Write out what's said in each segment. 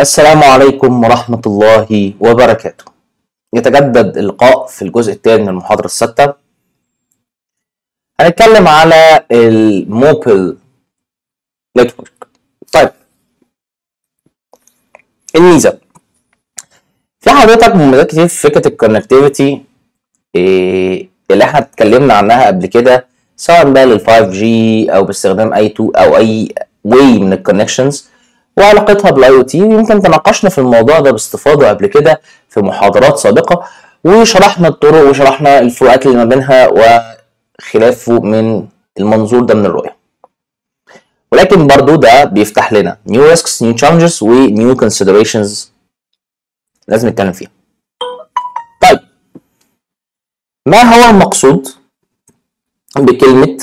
السلام عليكم ورحمة الله وبركاته يتجدد اللقاء في الجزء الثاني من المحاضرة السادسة هنتكلم على الموبل نتورك طيب الميزة في حضرتك مميزات كتير في فكرة الكونكتيفيتي اللي احنا اتكلمنا عنها قبل كده سواء بقى لل 5G او باستخدام اي 2 او اي واي من الكونكشنز وعلاقتها بالاي او تي يمكن تناقشنا في الموضوع ده باستفاضه قبل كده في محاضرات سابقه وشرحنا الطرق وشرحنا الفروقات اللي ما بينها وخلافه من المنظور ده من الرؤيه ولكن برضو ده بيفتح لنا new risks new challenges و new considerations لازم نتكلم فيها طيب ما هو المقصود بكلمة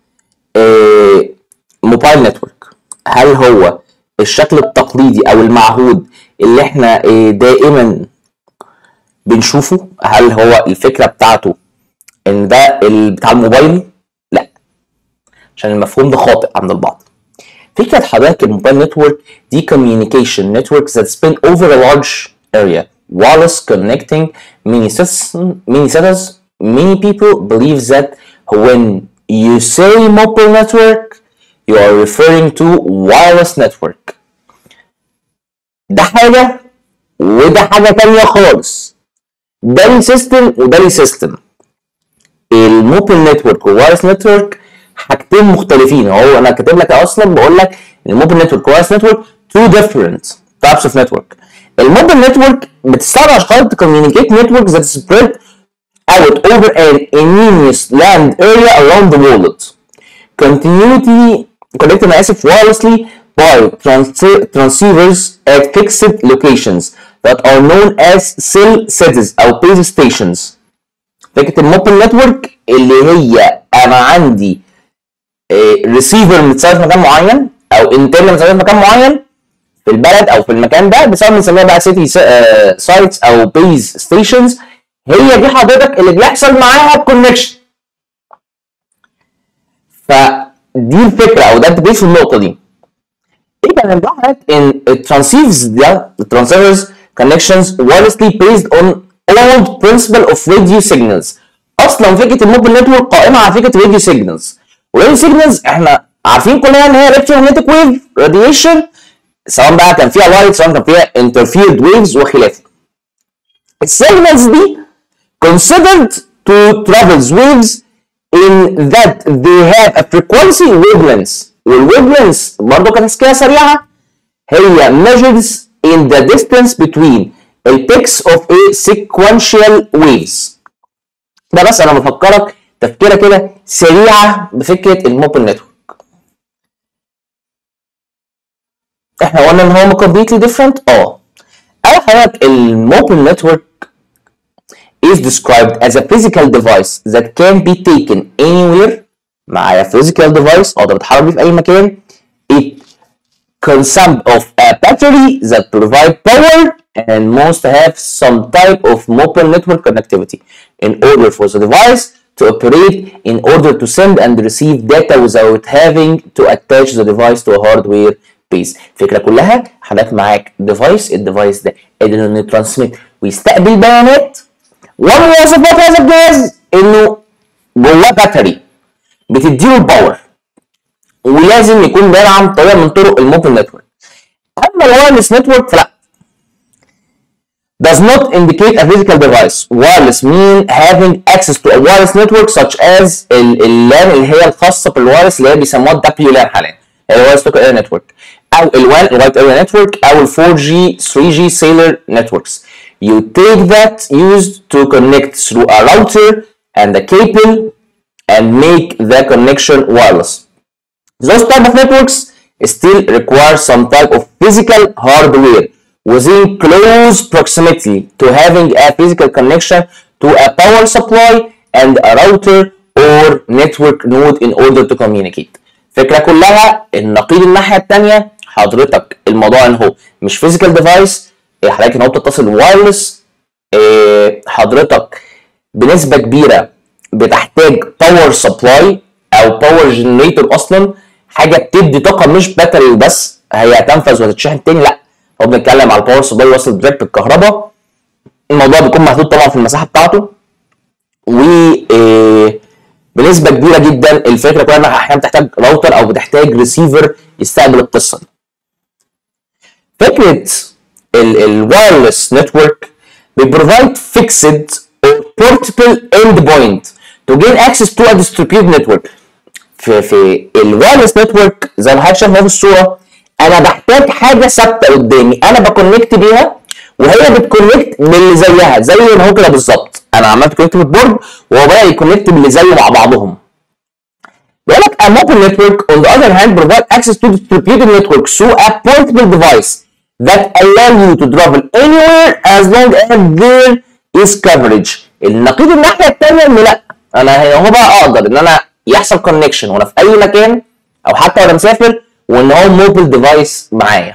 موبايل نتورك هل هو الشكل التقليدي او المعهود اللي احنا دائما بنشوفه هل هو الفكره بتاعته ان ده بتاع الموبايل لا عشان المفهوم ده خاطئ عند البعض فكره حضرتك الموبايل نتورك دي communication networks that span over a large area wireless connecting many citizens many cities many people believe that when you say mobile network you are referring to wireless network ده حاجة وده حاجة تانية خالص ده لي سيستم وده لي سيستم الموبل نتورك والوايرلس نتورك حاجتين مختلفين هو انا كاتب لك اصلا بقول لك الموبل نتورك والوايرلس نتورك two different types of network الموبل نتورك بتستخدم عشان خاطر تكوميونيكيت نتورك that spread out over an enormous land area around the world continuity connected انا اسف wirelessly by transceivers at fixed locations that are known as cell cities او base stations فكره الموبل نتورك اللي هي انا عندي ريسيفر متثبت في مكان معين او انترنت متثبت في مكان معين في البلد او في المكان ده بسبب بنسميها بقى سيتي سايتس او بيز ستيشنز هي دي حضرتك اللي بيحصل معاها الكونكشن فدي الفكره او ده التبريد في النقطه دي يبقى نلاحظ ان الترانسيفز ده الترانسيفرز connections wirelessly based on old principle of radio signals اصلا فكره الموبل نتورك قائمه على فكره radio signals والراديو سيجنالز احنا عارفين كلنا ان هي electromagnetic wave radiation سواء بقى كان فيها لايت سواء كان فيها interfered waves وخلافه السيجنالز دي considered to travel waves in that they have a frequency wavelengths والwavelengths برضه كتسكيه سريعه هي measures in the distance between the peaks of a sequential waves ده بس انا بفكرك تفكيره كده سريعه بفكره الموبل نتورك احنا قلنا ان هو completely different اه اول حاجه الموبل نتورك is described as a physical device that can be taken anywhere معايا physical device اقدر اتحرك بيه في اي مكان it consists of a battery that provide power and must have some type of mobile network connectivity in order for the device to operate in order to send and receive data without having to attach the device to a hardware base الفكره كلها حضرتك معاك device الديفايس ده قادر انه يترانسميت ويستقبل بيانات ومواصفات هذا الجهاز انه جواه باتري بتديله الباور ولازم يكون بيدعم طريقه من طرق الموبل نتورك اما الوايرلس نتورك فلا does not indicate a physical device. Wireless mean having access to a wireless network such as اللان اللي هي الخاصة بالوايرلس اللي هي بيسموها WLAN حاليا. هي الوايرلس توك اريا نتورك. أو الوان الوايت اريا نتورك أو ال 4G 3G cellular networks. You take that used to connect through a router and a cable and make the connection wireless. Those type of networks still require some type of physical hardware within close proximity to having a physical connection to a power supply and a router or network node in order to communicate. الفكرة كلها النقيض الناحية التانية حضرتك الموضوع ان هو مش physical device حضرتك ان هو بتتصل وايرلس حضرتك بنسبة كبيرة بتحتاج باور سبلاي او باور جنريتور اصلا حاجة بتدي طاقة مش باتري بس هي هتنفذ وتتشحن تاني لا هو بنتكلم على الباور سبلاي واصل دايركت بالكهرباء الموضوع بيكون محدود طبعا في المساحه بتاعته و آه، بنسبه كبيره جدا الفكره كلها انها احيانا بتحتاج راوتر او بتحتاج ريسيفر يستقبل القصه دي فكره الوايرلس نتورك بيبروفايد فيكسد or portable endpoint to gain access to a distributed network في في الوايرلس نتورك زي ما حضرتك شايف في الصوره انا بحتاج حاجه ثابته قدامي انا بكونكت بيها وهي بتكونكت باللي زيها زي ما هو كده بالظبط انا عملت كونكت بالبورد وهو بقى يكونكت باللي زيه مع بعضهم بيقول لك a mobile network on the other hand provide access to distributed network through a portable device that allow you to travel anywhere as long as there is coverage النقيض الناحيه الثانيه ان لا انا هو بقى اقدر ان انا يحصل كونكشن وانا في اي مكان او حتى وانا مسافر وان هو موبيل ديفايس معايا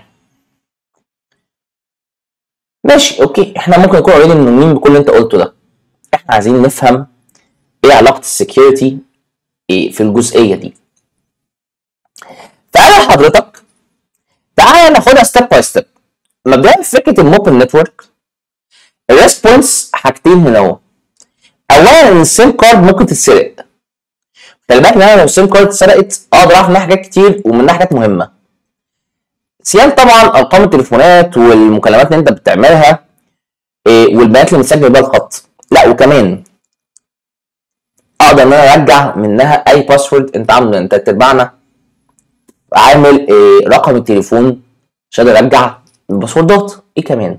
ماشي اوكي احنا ممكن نكون اوريدي مؤمنين بكل اللي انت قلته ده احنا عايزين نفهم ايه علاقه السكيورتي ايه في الجزئيه دي تعالى حضرتك تعالى ناخدها ستيب باي ستيب مبدئيا في فكره الموبيل نتورك الريسبونس حاجتين هنا اهو اولا ان السيم كارد ممكن تتسرق خلي بالك ان انا لو السيم كارد اتسرقت اقدر اعرف منها حاجات كتير ومنها حاجات مهمه سيان طبعا ارقام التليفونات والمكالمات اللي انت بتعملها إيه والبيانات اللي متسجل بيها الخط لا وكمان اقدر ان انا ارجع منها اي باسورد انت عامله انت تتبعنا عامل إيه رقم التليفون مش قادر ارجع الباسوردات ايه كمان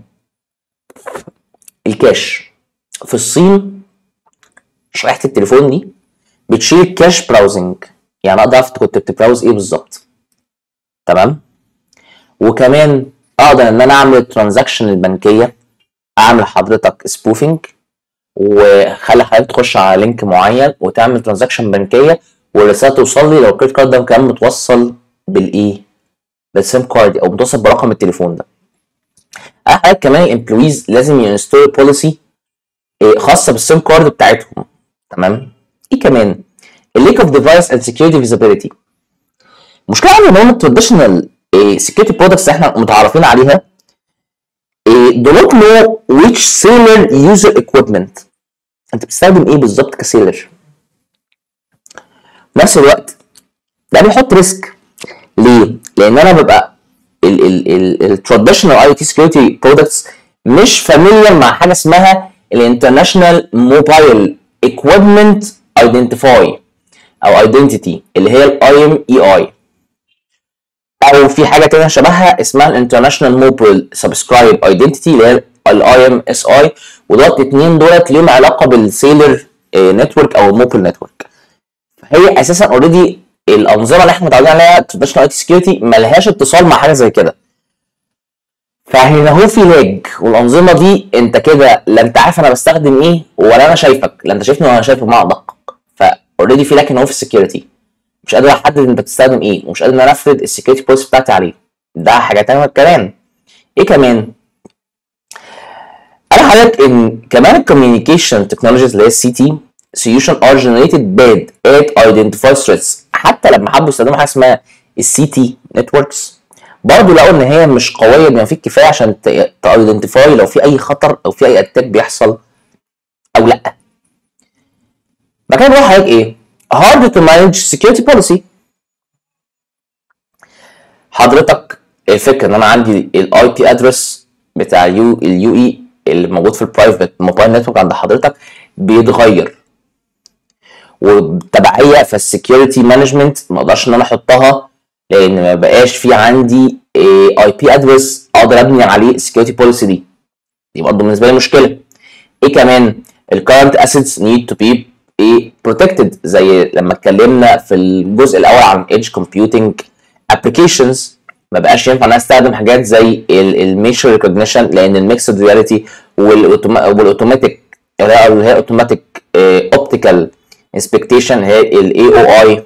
الكاش في الصين شريحه التليفون دي بتشيل كاش براوزنج يعني اقدر اعرف كنت بتبراوز ايه بالظبط تمام وكمان اقدر ان انا اعمل الترانزاكشن البنكيه اعمل حضرتك سبوفنج وخلي حضرتك تخش على لينك معين وتعمل ترانزاكشن بنكيه والرساله توصل لي لو الكريدت كارد ده كان متوصل بالايه بالسيم كارد او متوصل برقم التليفون ده حاجه كمان الامبلويز لازم ينستول بوليسي خاصه بالسيم كارد بتاعتهم تمام ايه كمان الليك اوف ديفايس اند سكيورتي فيزابيلتي المشكله عندي ان هم التراديشنال سكيورتي برودكتس احنا متعرفين عليها do not know which sailor user equipment انت بتستخدم ايه بالظبط كسيلر في نفس الوقت ده بيحط ريسك ليه؟ لان انا ببقى التراديشنال اي تي سكيورتي برودكتس مش فاميليار مع حاجه اسمها الانترناشونال موبايل ايكويبمنت ايدنتيفاي او ايدنتيتي اللي هي الاي ام اي اي او في حاجه تانية شبهها اسمها الانترناشونال موبايل سبسكرايب ايدنتيتي اللي هي الاي ام اس اي ودولت اتنين دولت ليهم علاقه بالسيلر نتورك او الموبايل نتورك هي اساسا اوريدي الانظمه اللي احنا متعودين عليها تراديشنال اي تي سكيورتي ملهاش اتصال مع حاجه زي كده فهنا هو في لاج والانظمه دي انت كده لا انت عارف انا بستخدم ايه ولا انا شايفك لا انت شايفني ولا انا شايفك مع ادق فاوريدي في لاج هنا هو في السكيورتي مش قادر احدد انت بتستخدم ايه ومش قادر ان انا افرض السكيورتي بوليسي بتاعتي عليه ده حاجه تانية كمان ايه كمان انا حضرتك ان كمان الكوميونيكيشن تكنولوجيز اللي هي السي تي solution are generated bad at identify threats حتى لما حبوا يستخدموا حاجه اسمها السي تي نتوركس برضه لقوا ان هي مش قويه بما فيه الكفايه عشان تايدنتيفاي لو في اي خطر او في اي اتاك بيحصل او لا مكان بقى حضرتك ايه hard to manage security policy حضرتك الفكره ان انا عندي الاي بي ادرس بتاع اليو اليو اي اللي موجود في البرايفت موبايل نتورك عند حضرتك بيتغير وبالتبعيه فالسكيورتي مانجمنت ما اقدرش ان انا احطها لان ما بقاش في عندي اي بي ادرس اقدر ابني عليه السكيورتي بوليسي دي دي برضه بالنسبه لي مشكله ايه كمان الكارنت اسيتس نيد تو بي ايه بروتكتد زي لما اتكلمنا في الجزء الاول عن ايدج كومبيوتنج ابلكيشنز ما بقاش ينفع ان انا استخدم حاجات زي الميشر ريكوجنيشن لان الميكسد رياليتي والاوتوماتيك اللي هي اوتوماتيك اوبتيكال انسبكتيشن هي الاي او اي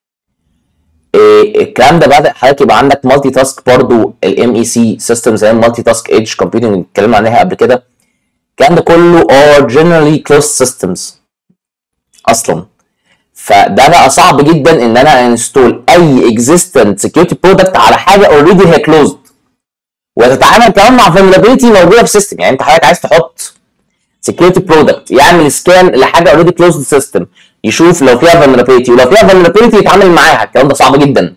الكلام ده بدا حضرتك يبقى عندك مالتي تاسك برضو الام اي سي سيستم زي المالتي تاسك ايدج كومبيوتنج اللي اتكلمنا عليها قبل كده الكلام ده كله are generally closed systems اصلا فده بقى صعب جدا ان انا انستول اي existent security product على حاجه اوريدي هي closed وتتعامل كمان مع vulnerability موجوده في السيستم يعني انت حضرتك عايز تحط security product يعمل سكان لحاجه اوريدي closed system يشوف لو فيها vulnerability ولو فيها vulnerability يتعامل معاها الكلام ده صعب جدا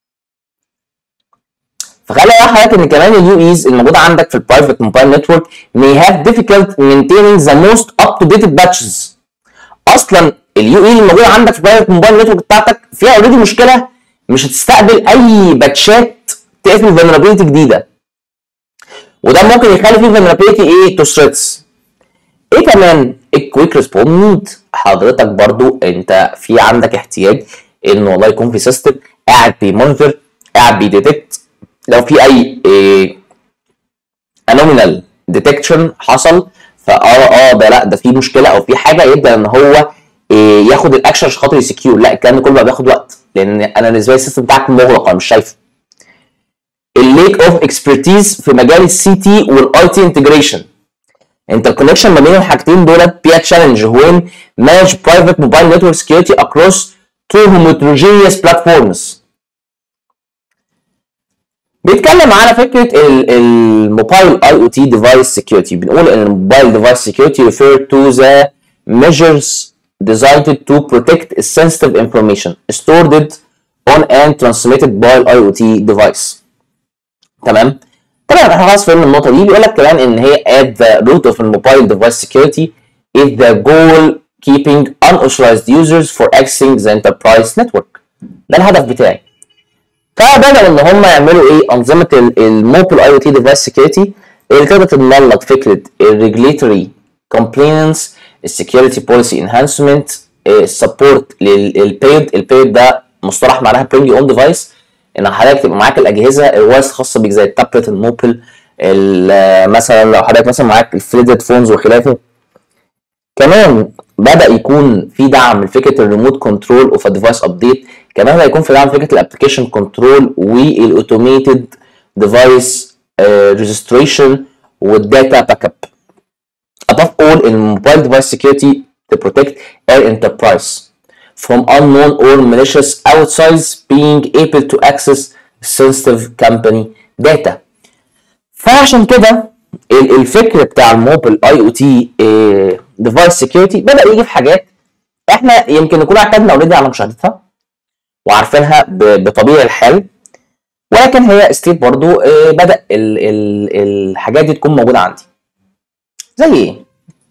فخلي بالك حضرتك ان كمان اليو ايز الموجوده عندك في البرايفت موبايل نتورك may have difficult maintaining the most up to date batches اصلا اليو اي اللي موجوده عندك في البرايفت موبايل نتورك بتاعتك فيها اوريدي مشكله مش هتستقبل اي باتشات تقفل vulnerability جديده وده ممكن يخلي فيه vulnerability ايه تو threats ايه كمان الكويك ريسبوند نيد حضرتك برضو انت في عندك احتياج ان والله يكون في سيستم قاعد بيمونيتور قاعد بيديتكت لو في اي إيه انومينال ديتكشن حصل فاه اه ده لا ده في مشكله او في حاجه يبدا ان هو إيه ياخد الاكشن عشان خاطر يسكيور لا الكلام ده كله بقى بياخد وقت لان انا بالنسبه لي السيستم بتاعك مغلق انا مش شايفه الليك اوف اكسبرتيز في مجال السي تي والاي تي انتجريشن انت الكونكشن ما بين الحاجتين دولت بيها تشالنج وين مانج برايفت موبايل نتورك سكيورتي اكروس تو homogeneous platforms بيتكلم على فكره الموبايل اي او تي ديفايس سكيورتي بنقول ان الموبايل ديفايس سكيورتي refer to the measures designed to protect sensitive information stored on and transmitted by IoT device تمام طبعا احنا خلاص فهمنا النقطه دي بيقول لك كمان ان هي at the root of mobile device security is the goal keeping unauthorized users for accessing the enterprise network ده الهدف بتاعي فبدأوا ان هم يعملوا ايه انظمه الموبايل اي او تي ديفايس سكيورتي اللي تقدر تتملك فكره الريجليتوري كومبلينس السكيورتي بوليسي انهانسمنت السبورت للبيد البيد ده مصطلح معناها برينج يور اون ديفايس ان حضرتك تبقى معاك الاجهزه الوايز الخاصه بيك زي التابلت الموبل مثلا لو حضرتك مثلا معاك الفليدد فونز وخلافه كمان بدا يكون في دعم لفكره الريموت كنترول اوف ديفايس ابديت كمان هيكون في دعم فكره الابلكيشن كنترول والاوتوميتد ديفايس ريجستريشن والداتا باك اب above all in mobile device security to protect our enterprise from unknown or malicious outsides being able to access sensitive company data فعشان كده الفكر بتاع الموبل اي او تي ديفايس سكيورتي بدا يجي في حاجات احنا يمكن نكون اعتدنا اوريدي على مشاهدتها وعارفينها بطبيعي الحال ولكن هي ستيل برضو بدا ال ال الحاجات دي تكون موجوده عندي زي ايه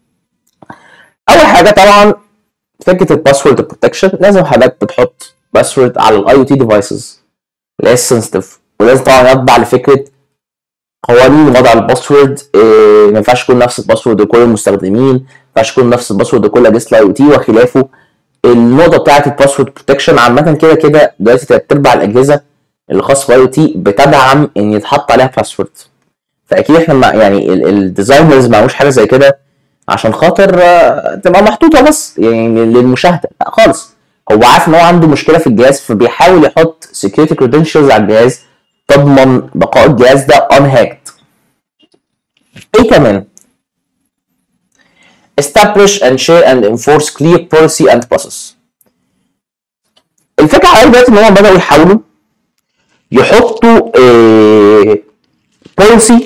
اول حاجه طبعا فكره الباسورد بروتكشن لازم حضرتك بتحط باسورد على الاي او تي ديفايسز اللي هي سنسيتيف ولازم طبعا يتبع لفكره قوانين وضع الباسورد إيه ما ينفعش يكون نفس الباسورد لكل المستخدمين ما ينفعش يكون نفس الباسورد لكل اجهزه الاي او تي وخلافه النقطه بتاعت الباسورد بروتكشن عامه كده كده دلوقتي تلات ارباع الاجهزه اللي خاصه بالاي او تي بتدعم ان يتحط عليها باسورد فاكيد احنا مع يعني الديزاينرز ما عملوش حاجه زي كده عشان خاطر تبقى محطوطه بس يعني للمشاهده لا خالص هو عارف ان هو عنده مشكله في الجهاز فبيحاول يحط security credentials على الجهاز تضمن بقاء الجهاز ده unhacked ايه كمان establish and share and enforce clear policy and process الفكره على دلوقتي ان هم بداوا يحاولوا يحطوا إيه policy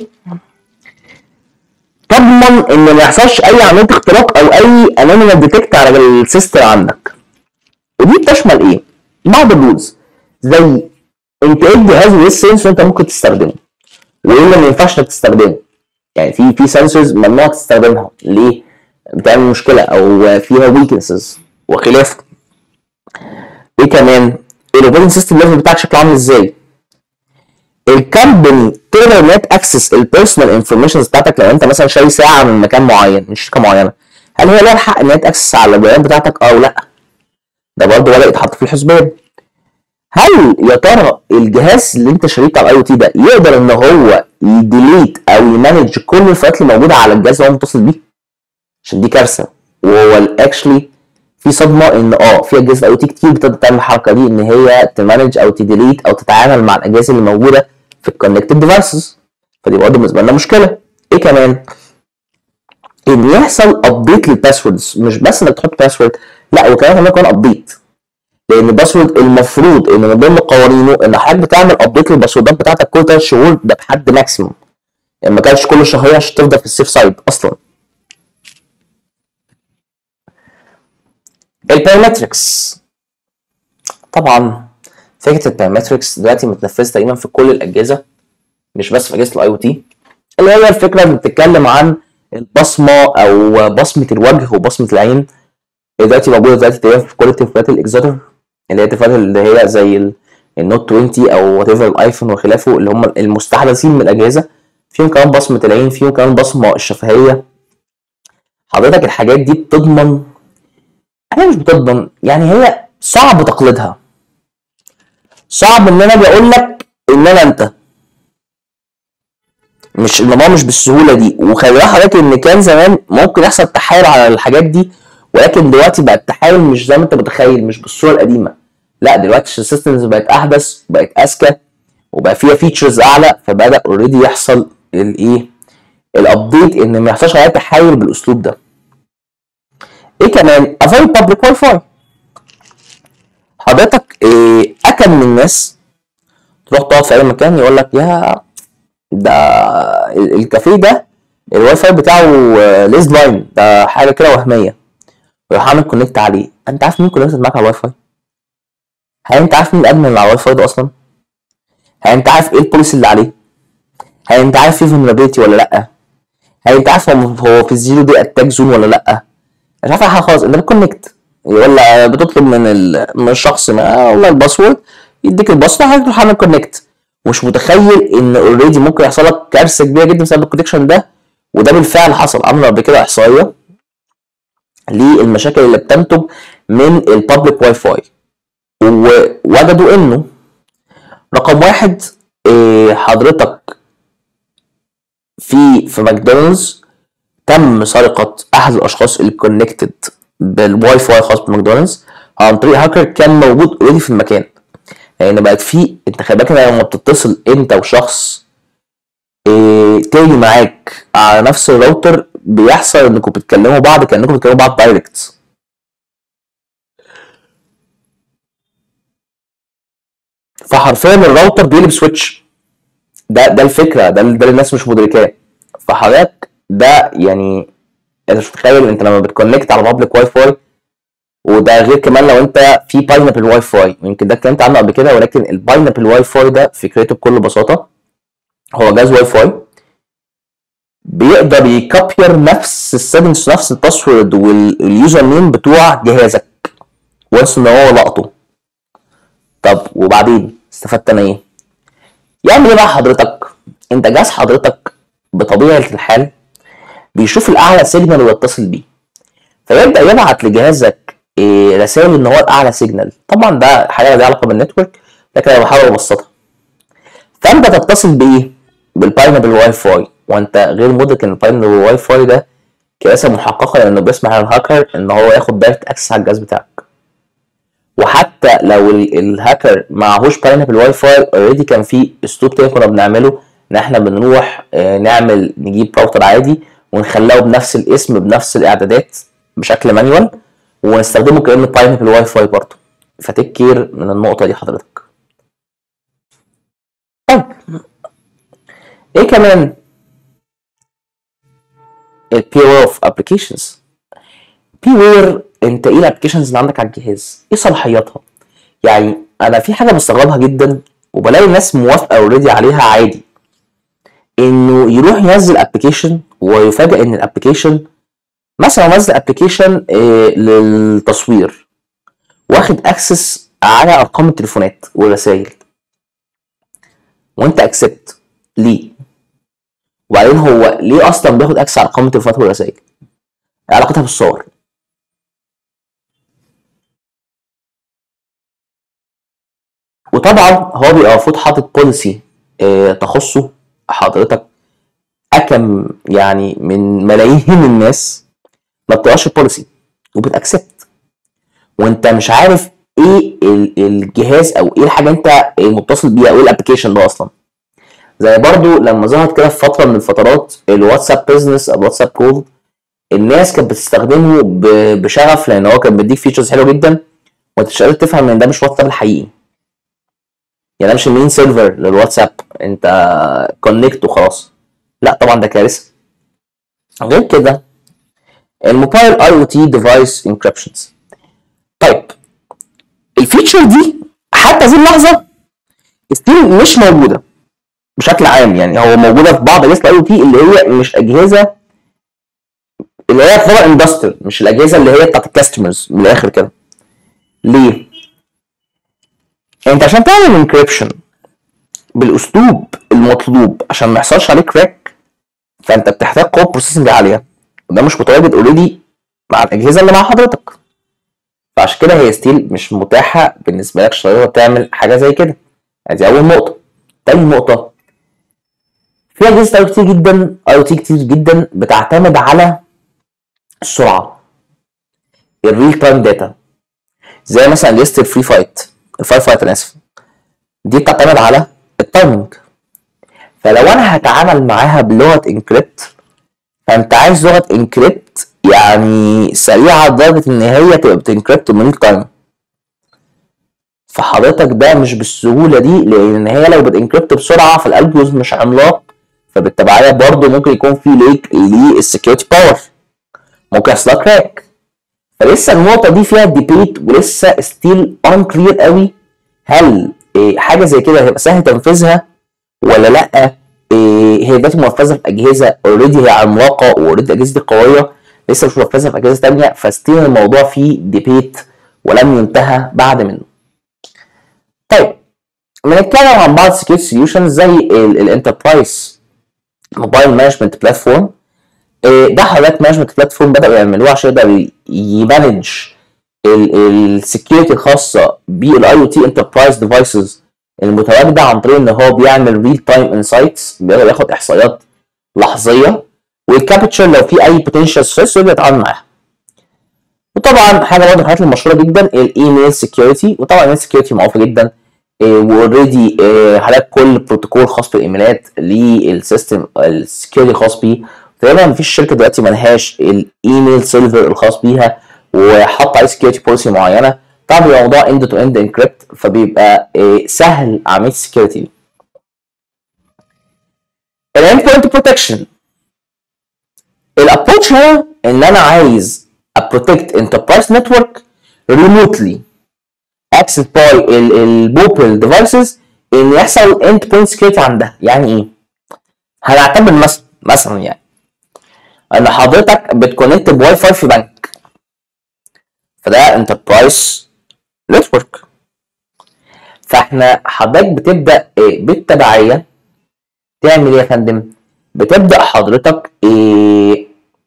تضمن ان ما يحصلش اي عمليه اختراق او اي انونيمال ديتكت على السيستم عندك ودي بتشمل ايه بعض الرولز زي انت ايه الجهاز وايه السنسور انت ممكن تستخدمه وايه اللي ما ينفعش انك تستخدمه يعني في في سنسورز ممنوع تستخدمها ليه بتعمل مشكله او فيها ويكنسز وخلافه ايه كمان الاوبريتنج سيستم ليفل بتاعك شكله عامل ازاي الكمباني تقدر ان هي تاكسس البيرسونال انفورميشنز بتاعتك لو انت مثلا شاري ساعه من مكان معين من شركه معينه هل هي لها الحق ان هي تاكسس على البيانات بتاعتك او لا ده برضه ولا يتحط في الحسبان هل يا ترى الجهاز اللي انت شاريه بتاع الاي او تي ده يقدر ان هو يديليت او يمانج كل الفايلات اللي موجوده على الجهاز اللي هو متصل بيه عشان دي كارثه وهو اكشلي في صدمه ان اه في اجهزه اي او تي كتير بتقدر تعمل الحركه دي ان هي تمانج او تديليت او تتعامل مع الاجهزه اللي موجوده في الكونكتد ديفايسز فدي برضه بالنسبه لنا مشكله ايه كمان ان يحصل ابديت للباسوردز مش بس انك تحط باسورد لا وكمان كمان يكون ابديت لان الباسورد المفروض ان من ضمن قوانينه ان حضرتك بتعمل ابديت للباسوردات بتاعتك كل ثلاث شهور ده بحد ماكسيموم يعني ما كانش كل شهرين عشان تفضل في السيف سايد اصلا البايومتركس طبعا فكره البايومتركس دلوقتي متنفذه تقريبا في كل الاجهزه مش بس في اجهزه الاي او تي اللي هي الفكره اللي بتتكلم عن البصمه او بصمه الوجه وبصمه العين دلوقتي موجوده دلوقتي تقريبا في كل التليفونات الاكزوتر اللي هي التليفونات اللي هي زي النوت 20 او وات ايفر الايفون وخلافه اللي هم المستحدثين من الاجهزه فيهم كمان بصمه العين فيهم كمان بصمه الشفهيه حضرتك الحاجات دي بتضمن انا مش بتضمن يعني هي صعب تقليدها صعب ان انا اجي اقول لك ان انا انت مش الموضوع مش بالسهوله دي وخلي بالك حضرتك ان كان زمان ممكن يحصل تحايل على الحاجات دي ولكن دلوقتي بقى التحايل مش زي ما انت متخيل مش بالصوره القديمه لا دلوقتي السيستمز بقت احدث وبقت اذكى وبقى فيها فيتشرز اعلى فبدا اوريدي يحصل الايه الابديت ان ما يحصلش عليها تحايل بالاسلوب ده ايه كمان افايل بابليك واي فاي حضرتك إيه اكم من الناس تروح تقعد في اي مكان يقول لك يا ده الكافيه ده الواي فاي بتاعه ليز لاين ده حاجه كده وهميه ويروح عامل كونكت عليه انت عارف مين كونكت معاك على الواي فاي هل انت عارف مين الادمن اللي على الواي فاي ده اصلا هل انت عارف ايه البوليسي اللي عليه هل انت عارف فيه فولنربيلتي ولا لا هل انت عارف هو في الزيرو دي اتاك زون ولا لا مش عارف حاجه خالص انت بتكونكت ولا بتطلب من من الشخص ما والله الباسورد يديك الباسورد حضرتك تروح عامل كونكت مش متخيل ان اوريدي ممكن يحصل لك كارثه كبيره جدا بسبب الكونكشن ده وده بالفعل حصل عملوا قبل كده احصائيه للمشاكل اللي بتنتج من البابليك واي فاي ووجدوا انه رقم واحد إيه حضرتك في في ماكدونالدز تم سرقة أحد الأشخاص اللي كونكتد بالواي فاي خاص بماكدونالدز عن طريق هاكر كان موجود اوريدي في المكان لأن يعني بقت في أنت خلي بالك لما بتتصل أنت وشخص إيه تاني معاك على نفس الراوتر بيحصل انكم بتكلموا بعض كانكم بتكلموا بعض دايركت فحرفيا الراوتر بيقلب سويتش ده ده الفكره ده ده الناس مش مدركاه فحضرتك ده يعني انت مش متخيل انت لما بتكونكت على بابليك واي فاي وده غير كمان لو انت في باينابل واي فاي يمكن ده اتكلمت عنه قبل كده ولكن الباينابل واي فاي ده فكرته بكل بساطه هو جهاز واي فاي بيقدر يكابير نفس السيتنجز نفس الباسورد واليوزر نيم بتوع جهازك وانس ان هو لقطه طب وبعدين استفدت انا ايه يعمل ايه بقى حضرتك انت جهاز حضرتك بطبيعه الحال بيشوف الاعلى سيجنال ويتصل بيه فيبدا يبعت لجهازك إيه رسائل ان هو الاعلى سيجنال طبعا ده حاجه ليها علاقه بالنتورك لكن انا بحاول ابسطها فانت تتصل بايه بالباينابل واي فاي وانت غير مدرك ان الباينابل واي فاي ده كارثه محققه لانه بيسمح للهاكر ان هو ياخد دايركت اكسس على الجهاز بتاعك وحتى لو الهاكر معهوش باينابل واي فاي اوريدي كان في اسلوب تاني كنا بنعمله ان احنا بنروح نعمل نجيب راوتر عادي ونخليه بنفس الاسم بنفس الاعدادات بشكل مانيوال ونستخدمه كانه باينابل واي فاي برضه فتيك كير من النقطه دي حضرتك طيب ايه كمان البي اوف ابلكيشنز بي وير انت ايه الابلكيشنز اللي عندك على الجهاز ايه صلاحياتها يعني انا في حاجه بستغربها جدا وبلاقي الناس موافقه اوريدي عليها عادي انه يروح ينزل ابلكيشن ويفاجئ ان الابلكيشن مثلا نزل ابلكيشن إيه للتصوير واخد اكسس على ارقام التليفونات والرسائل وانت اكسبت ليه وبعدين هو ليه اصلا بياخد اكسس على ارقام التليفونات والرسائل علاقتها بالصور وطبعا هو بيبقى المفروض حاطط بوليسي اه تخصه حضرتك اكم يعني من ملايين الناس ما بتقراش البوليسي وبتاكسبت وانت مش عارف ايه الجهاز او ايه الحاجه انت متصل بيها او ايه الابلكيشن ده اصلا زي برضو لما ظهرت كده في فتره من الفترات الواتساب بزنس او الواتساب كول الناس كانت بتستخدمه بشغف لان هو كان بيديك فيتشرز حلوه جدا وانت مش قادر تفهم ان ده مش واتساب الحقيقي يعني ده مش المين سيرفر للواتساب انت كونكت وخلاص لا طبعا ده كارثه غير كده الموبايل اي او تي ديفايس انكربشنز طيب الفيتشر دي حتى هذه اللحظه ستيل مش موجوده بشكل عام يعني هو موجوده في بعض اجهزه الاي او تي اللي هي مش اجهزه اللي هي تعتبر اندستريال مش الاجهزه اللي هي بتاعت الكاستمرز من الاخر كده ليه؟ انت عشان تعمل انكريبشن بالاسلوب المطلوب عشان ما يحصلش عليه كراك فانت بتحتاج قوه بروسيسنج عاليه وده مش متواجد اوريدي مع الاجهزه اللي مع حضرتك فعشان كده هي ستيل مش متاحه بالنسبه لك شغاله تعمل حاجه زي كده ادي اول نقطه تاني نقطه في اجهزه اي كتير جدا اي تي كتير جدا بتعتمد على السرعه الريل تايم داتا زي مثلا ليست الفري فايت الفاير فايت انا اسف دي بتعتمد على التايمنج فلو انا هتعامل معاها بلغه انكريبت فانت عايز لغه انكريبت يعني سريعه لدرجه ان هي تبقى بتنكريبت من تايم فحضرتك ده مش بالسهوله دي لان هي لو بتنكريبت بسرعه فالالجوريزم مش عملاق فبالتبعيه برضه ممكن يكون في ليك للسكيورتي باور ممكن يحصل كراك فلسه النقطه دي فيها ديبيت ولسه ستيل ان كلير قوي هل إيه حاجه زي كده هيبقى سهل تنفيذها ولا لا إيه هي دلوقتي منفذه في اجهزه اوريدي هي عملاقه واوريدي الاجهزه دي قويه لسه مش منفذه في اجهزه ثانيه فستيل الموضوع فيه ديبيت ولم ينتهى بعد منه. طيب بنتكلم عن بعض سكيورتي سوليوشنز زي الانتربرايز موبايل مانجمنت بلاتفورم ده حاجات مانجمنت بلاتفورم بداوا يعملوها عشان يقدر يمانج السكيورتي الخاصه بالاي او تي انتربرايز ديفايسز المتواجده عن طريق ان هو بيعمل ريل تايم انسايتس بيقدر ياخد احصائيات لحظيه ويكابتشر لو في اي بوتنشال ستريس ويقدر يتعامل معاها. وطبعا حاجه برضه من الحاجات المشهوره جدا الايميل سكيورتي وطبعا الايميل سكيورتي معروفه جدا واوريدي حالات كل بروتوكول خاص بالايميلات للسيستم السكيورتي الخاص بيه تقريبا مفيش شركه دلوقتي ملهاش الايميل سيرفر الخاص بيها وحاطه عليه سكيورتي بوليسي معينه طبعا بيبقى موضوع اند تو اند انكريبت فبيبقى سهل عمليه السكيورتي دي. الاند بوينت بروتكشن الابروتش هنا ان انا عايز ابروتكت انتربرايز نتورك ريموتلي اكسس باي الموبايل ديفايسز ان يحصل اند بوينت سكيورتي عندها يعني ايه؟ هنعتبر مثلا مثلا يعني ان حضرتك بتكونكت بواي فاي في بنك فده انتربرايز نتورك فاحنا حضرتك بتبدا إيه بالتبعيه تعمل ايه يا فندم بتبدا حضرتك إيه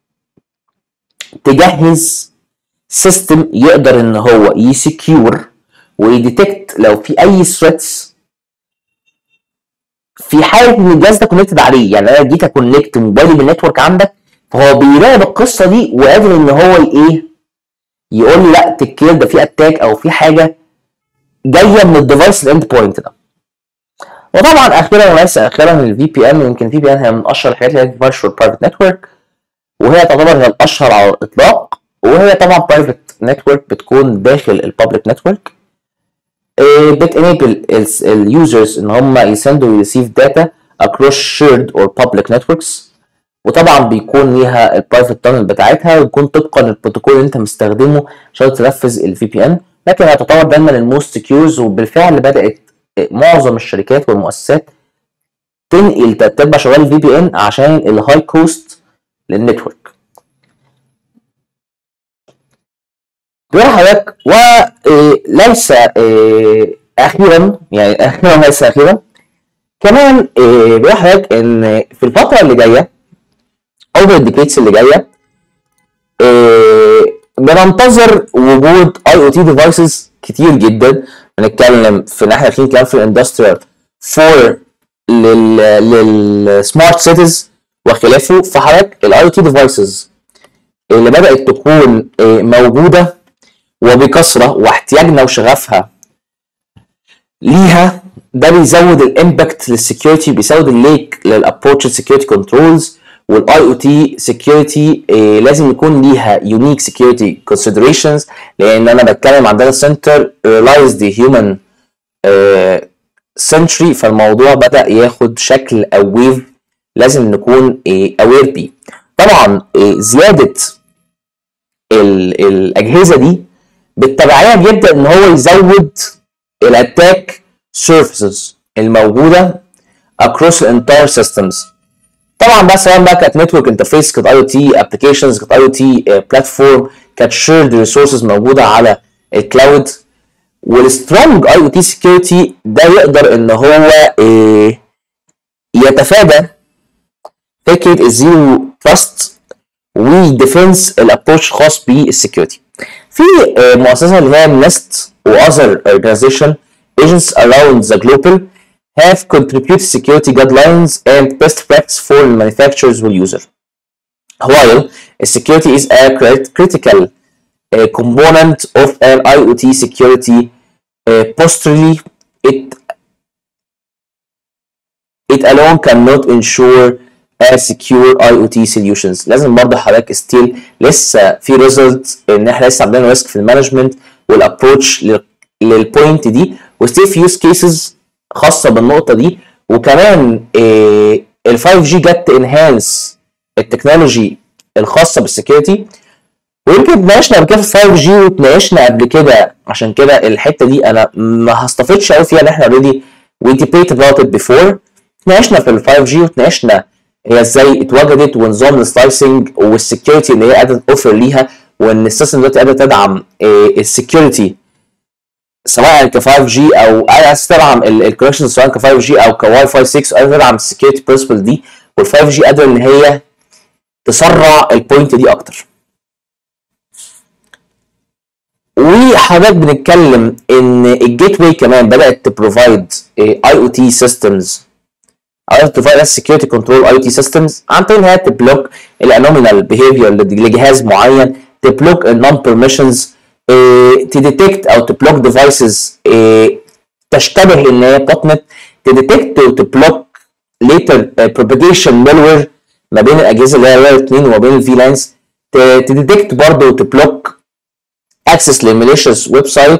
تجهز سيستم يقدر ان هو يسكيور ويديتكت لو في اي ثريتس في حاله ان الجهاز ده كونكتد عليه يعني انا جيت اكونكت موبايلي بالنتورك عندك فهو بيراقب القصه دي وقادر ان هو ايه يقول لي لا تكير ده في اتاك او في حاجه جايه من الديفايس الاند بوينت ده وطبعا اخيرا وليس اخيرا الفي بي ان يمكن الفي بي ان هي من اشهر الحاجات اللي هي فيرتشوال برايفت نتورك وهي تعتبر هي الاشهر على الاطلاق وهي طبعا برايفت نتورك بتكون داخل البابليك نتورك بتنيبل اليوزرز ان هم يسندوا ويريسيف داتا across shared or public networks وطبعا بيكون ليها البرايفت تانل بتاعتها ويكون طبقا للبروتوكول اللي انت مستخدمه عشان تنفذ الفي بي ان لكن هي تعتبر دايما الموست سكيورز وبالفعل بدات معظم الشركات والمؤسسات تنقل تبقى شغال الفي بي ان عشان الهاي كوست للنتورك بيقول حضرتك وليس اخيرا يعني اخيرا ليس اخيرا كمان بيقول حضرتك ان في الفتره اللي جايه او في الديكيتس اللي جايه بننتظر وجود اي او تي ديفايسز كتير جدا بنتكلم في ناحيه داخلين كلام في الاندستريال فور لل للسمارت سيتيز وخلافه فحضرتك الاي او تي ديفايسز اللي بدات تكون موجوده وبكثره واحتياجنا وشغفها ليها ده بيزود الامباكت للسكيورتي بيزود الليك للابروتش سكيورتي كنترولز والاي او تي سكيورتي لازم يكون ليها يونيك سكيورتي كونسيدريشنز لان انا بتكلم عن داتا سنتر ريلايز دي هيومن سنتري فالموضوع بدا ياخد شكل او ويف لازم نكون اوير بيه طبعا زياده الاجهزه دي بالتبعيه بيبدا ان هو يزود الاتاك سيرفيسز الموجوده across entire systems طبعا بقى سواء بقى كانت نتورك انترفيس كانت اي او تي ابلكيشنز كانت اي او تي بلاتفورم كانت شيرد ريسورسز موجوده على الكلاود والسترونج اي او تي سكيورتي ده يقدر ان هو إيه يتفادى فكره الزيرو تراست وديفنس الابروش الخاص بالسكيورتي في مؤسسه اللي هي نست واذر organization agents around the global have contributed security guidelines and best practice for manufacturers will user. While security is a critical uh, component of an IoT security uh, posturally, it it alone cannot ensure a secure IoT solutions. لازم برضه حضرتك ستيل لسه في ريزلت ان احنا لسه عندنا ريسك في المانجمنت والابروتش للبوينت دي وستيل في يوز كيسز خاصه بالنقطه دي وكمان ال 5 جي جت انهانس التكنولوجي الخاصه بالسكيورتي ويمكن اتناقشنا قبل كده في 5 جي واتناقشنا قبل كده عشان كده الحته دي انا ما هستفدش قوي فيها ان احنا اوريدي وي ديبيت اباوت ات بيفور اتناقشنا في ال 5 جي واتناقشنا هي ازاي اتوجدت ونظام السلايسنج والسكيورتي اللي هي قادره اوفر ليها وان السيستم دلوقتي قادره تدعم السكيورتي سواء ك 5 جي او عايز تدعم الكونكشن سواء ك 5 جي او كواي فاي 6 قادره تدعم السكيورتي برنسبل دي وال 5 جي قادره ان هي تسرع البوينت دي اكتر. وحضرتك بنتكلم ان الجيت واي كمان بدات تبروفايد اي او تي سيستمز او تبروفايد سكيورتي كنترول اي او تي سيستمز عن طريق ان هي تبلوك الانومينال بيهيفير لجهاز معين تبلوك النون بيرميشنز تديتكت او تبلوك ديفايسز تشتبه ان هي بوتنت تديتكت وتبلوك ليتر بروباجيشن مالوير ما بين الاجهزه اللي هي لاير 2 وما بين الفي لاينز تديتكت برضه وتبلوك اكسس لماليشيوس ويب سايت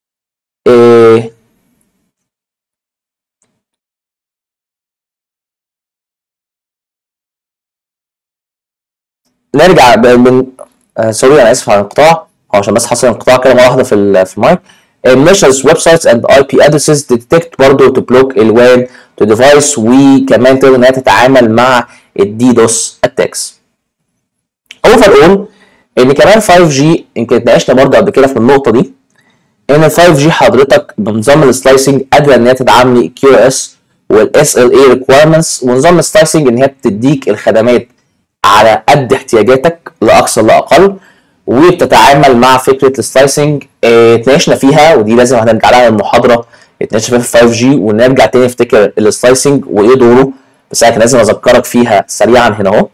نرجع من آه سوري انا اسف على الانقطاع عشان بس حصل انقطاع كده مره واحده في في المايك measures websites and IP addresses detect برضه to block الوان to device وكمان تقدر انها تتعامل مع الديدوس اتاكس. overall ان كمان 5G يمكن اتناقشنا برضه قبل كده في النقطه دي ان ال 5G حضرتك بنظام السلايسنج قادره ان هي تدعم لي الكيو اس والاس ال اي ريكويرمنتس ونظام السلايسنج ان هي بتديك الخدمات على قد احتياجاتك لا اكثر لا اقل وبتتعامل مع فكره السلايسنج اتناقشنا فيها ودي لازم هنرجع لها المحاضره اتناقشنا فيها في 5 جي ونرجع تاني نفتكر السلايسنج وايه دوره بس انا كان لازم اذكرك فيها سريعا هنا اهو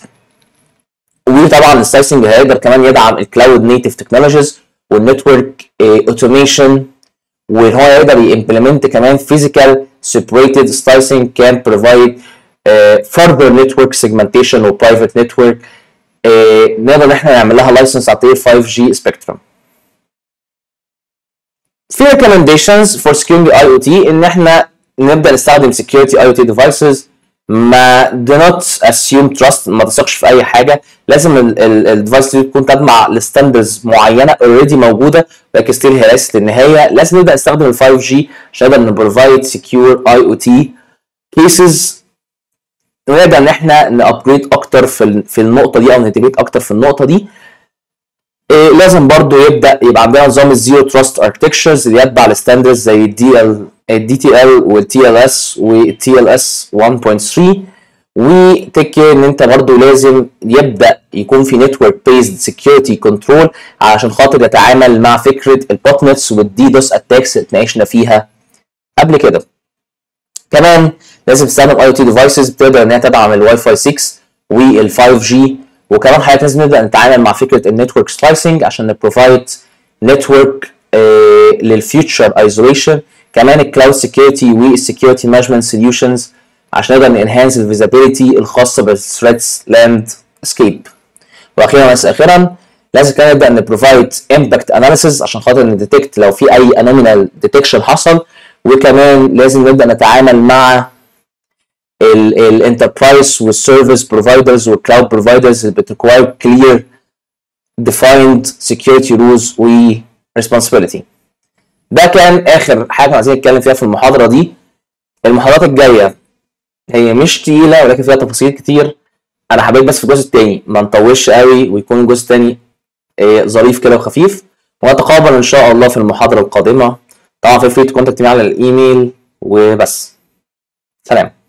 وطبعا السلايسنج هيقدر كمان يدعم الكلاود نيتف تكنولوجيز والنتورك اوتوميشن وان هو يقدر يمبلمنت كمان فيزيكال separated slicing can provide uh, further network segmentation و private network uh, نقدر ان احنا نعمل لها لايسنس عن طريق 5G spectrum. في recommendations for securing IoT ان احنا نبدا نستخدم security IoT devices ما do not assume trust ما تثقش في اي حاجه لازم الديفايس دي تكون تجمع لستاندرز معينه اوريدي موجوده لكن ستيل هي ليست النهايه لازم نبدا نستخدم ال 5 g عشان نقدر نبروفايد سكيور اي او تي كيسز ونقدر ان احنا نابجريد اكتر في في النقطه دي او نتجريت اكتر في النقطه دي إيه لازم برضو يبدا يبقى عندنا نظام الزيرو تراست اركتكتشرز اللي يتبع الستاندرز زي الدي ال الدي تي ال والتي ال اس والتي ال اس 1.3 وتكي ان انت برضو لازم يبدا يكون في نتورك بيزد سكيورتي كنترول علشان خاطر يتعامل مع فكره البوتنتس والديدوس اتاكس اللي اتناقشنا فيها قبل كده كمان لازم تستخدم اي او تي ديفايسز بتقدر ان هي تدعم الواي فاي 6 وال 5 جي وكمان حضرتك لازم نبدا نتعامل مع فكره النتورك سلايسنج عشان نبروفايد نتورك للفيوتشر ايزوليشن كمان الكلاود سكيورتي والسكيورتي مانجمنت سوليوشنز عشان نقدر ننهانس الفيزابيلتي الخاصه بالثريتس لاند سكيب واخيرا وليس اخيرا لازم كمان نبدا نبروفايد امباكت اناليسيز عشان خاطر نديتكت لو في اي انومينال ديتكشن حصل وكمان لازم نبدا نتعامل مع الانتربرايز والسيرفيس بروفايدرز والكلاود بروفايدرز اللي بتريكواير كلير defined security rules و responsibility ده كان اخر حاجه عايزين نتكلم فيها في المحاضره دي المحاضرات الجايه هي مش تقيله ولكن فيها تفاصيل كتير انا حبيت بس في الجزء التاني ما نطولش قوي ويكون الجزء التاني إيه، ظريف كده وخفيف ونتقابل ان شاء الله في المحاضره القادمه طبعا في فري تكونتاكت معايا على الايميل وبس سلام